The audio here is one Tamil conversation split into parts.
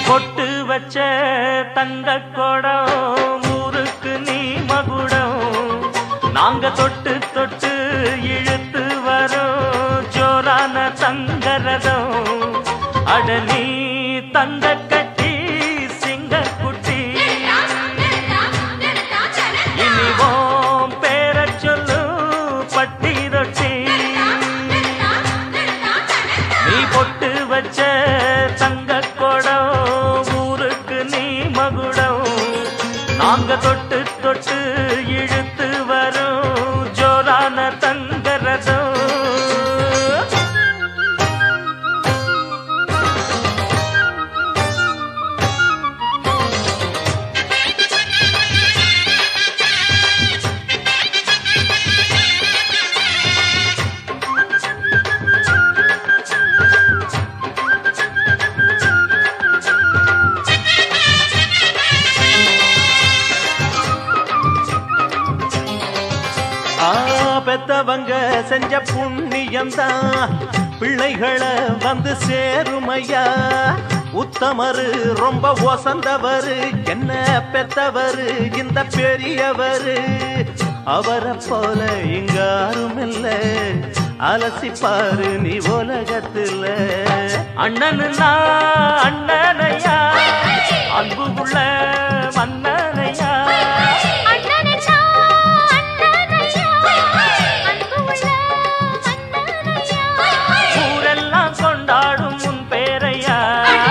பொட்டு வச்ச தங்க குடம் ஊருக்கு நீ மகுடம் நாங்க தொட்டு தொட்டு இழுத்து வரோம் ஜோரான தங்கரதம் அட நீ தங்க கட்டி சிங்க குட்டி இனிவோம் பேர சொல்லு பட்டி ரொட்டி நீ பொட்டு வச்ச தங்க குடம் ஊருக்கு நீ மகுடம் நாங்க தொட்டு தொட்டு இழுத்து வரோம் ஜோரான தங்கரதம் ஆ பெத்தவங்க செஞ்ச புண்ணியம்தான் பிள்ளைகளை வந்து சேருமையா உத்தமரு ரொம்ப ஒசந்தவரு என்ன பெத்தவரு இந்த பெரியவரு அவரை போல இங்க யாரும் இல்ல அலசிப்பாரு நீ உலகத்துல அண்ணனுன்னா அண்ணனையா அன்பு உள்ள மன்னனையா ஊரெல்லாம் கொண்டாடும் உன் பேரையா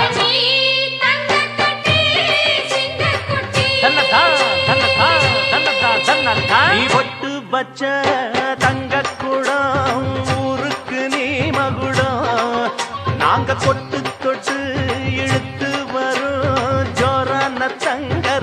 தன்னதா தன்னதா தன்னதா தன்னதா நீ பொட்டு வச்ச தங்க குடம் ஊருக்கு நீ மகுடம் நாங்க கொட்டு தொட்டு இழுத்து வரும் ஜோரான தங்க